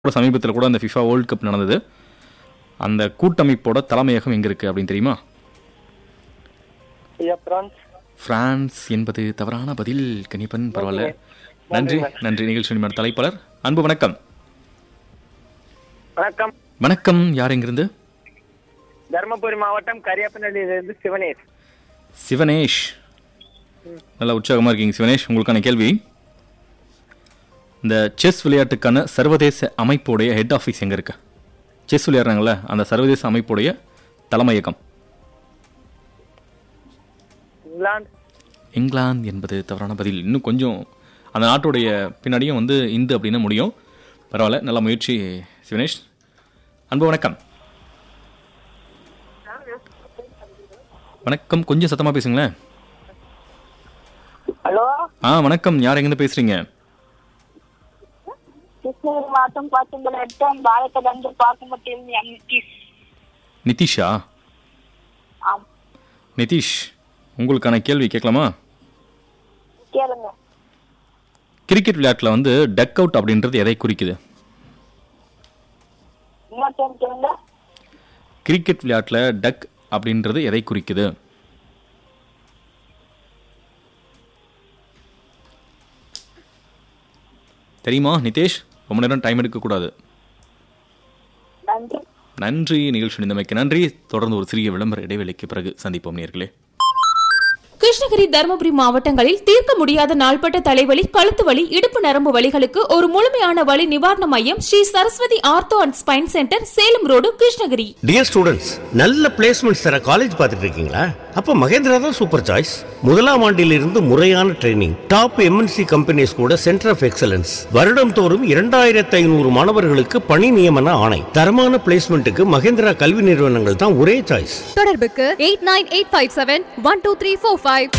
கூட சமீபத்தில் கூட அந்த ஃபிஃபா வேர்ல்ட் கப் நடந்தது அந்த கூட்டமைப்போட தலைமையகம் எங்க இருக்கு அப்படின்னு தெரியுமா ஐயா பிரான்ஸ் பிரான்ஸ் என்பது தவறான பதில் கணிப்பன் பரவாயில்ல நன்றி நன்றி நிகழ்ச்சி நிமிட தலைப்பாளர் அன்பு வணக்கம் வணக்கம் வணக்கம் யார் எங்கிருந்து தருமபுரி மாவட்டம் கரியாப்பநல்லியிலிருந்து சிவனேஷ் சிவனேஷ் நல்லா உற்சாகமாக இருக்கீங்க சிவனேஷ் உங்களுக்கான கேள்வி இந்த செஸ் விளையாட்டுக்கான சர்வதேச அமைப்புடைய ஹெட் ஆஃபீஸ் எங்கே இருக்கு செஸ் விளையாடுறாங்கல்ல அந்த சர்வதேச அமைப்புடைய தலைமையகம் இங்கிலாந்து இங்கிலாந்து என்பது தவறான பதில் இன்னும் கொஞ்சம் அந்த நாட்டுடைய பின்னாடியும் வந்து இந்து அப்படின்னு முடியும் பரவாயில்ல நல்ல முயற்சி சிவனேஷ் அன்பு வணக்கம் வணக்கம் கொஞ்சம் சத்தமாக பேசுங்களேன் ஹலோ ஆ வணக்கம் யார் எங்கேருந்து பேசுறீங்க கிருஷ்ணகிரி மாவட்டம் பாத்தம்பலம் வட்டம் பாலக்கடந்து பாக்குமட்டில் எம் நிதிஷ் நிதிஷா ஆம் நிதிஷ் உங்களுக்கான கேள்வி கேட்கலாமா கேளுங்க கிரிக்கெட் விளையாட்டில் வந்து டக் அவுட் அப்படின்றது எதை குறிக்குது இன்னொரு டைம் கேளுங்க கிரிக்கெட் விளையாட்டில் டக் அப்படின்றது எதை குறிக்குது தெரியுமா நிதேஷ் ரொம்ப நேரம் டைம் எடுக்கக்கூடாது நன்றி நன்றி நிகழ்ச்சி நிந்தமைக்கு நன்றி தொடர்ந்து ஒரு சிறிய விளம்பர இடைவெளிக்கு பிறகு சந்திப்போம் நேர்களே கிருஷ்ணகிரி தருமபுரி மாவட்டங்களில் தீர்க்க முடியாத நாள்பட்ட தலைவலி கழுத்து வலி இடுப்பு நரம்பு வலிகளுக்கு ஒரு முழுமையான வலி நிவாரண மையம் Sri Saraswathi ortho and spine centre Salem road Krishnagiri dear students நல்ல பிளேஸ்மெண்ட்ஸ் தர காலேஜ் பார்த்துட்டு இருக்கீங்களா அப்ப மகேந்திரா தான் சூப்பர் சாய்ஸ் முதலாம் ஆண்டிலிருந்து முறையான ட்ரைனிங் டாப் எம்என்சி கம்பெனிஸ் கூட சென்டர் ஆஃப் எக்ஸலன்ஸ் வருடம் தோறும் இரண்டாயிரத்து ஐநூறு மாணவர்களுக்கு பணி நியமன ஆணை தரமான பிளேஸ்மெண்ட்டுக்கு மகேந்திரா கல்வி நிறுவனங்கள் தான் ஒரே சாய்ஸ் தொடர்புக்கு eight nine eight five seven one two three four five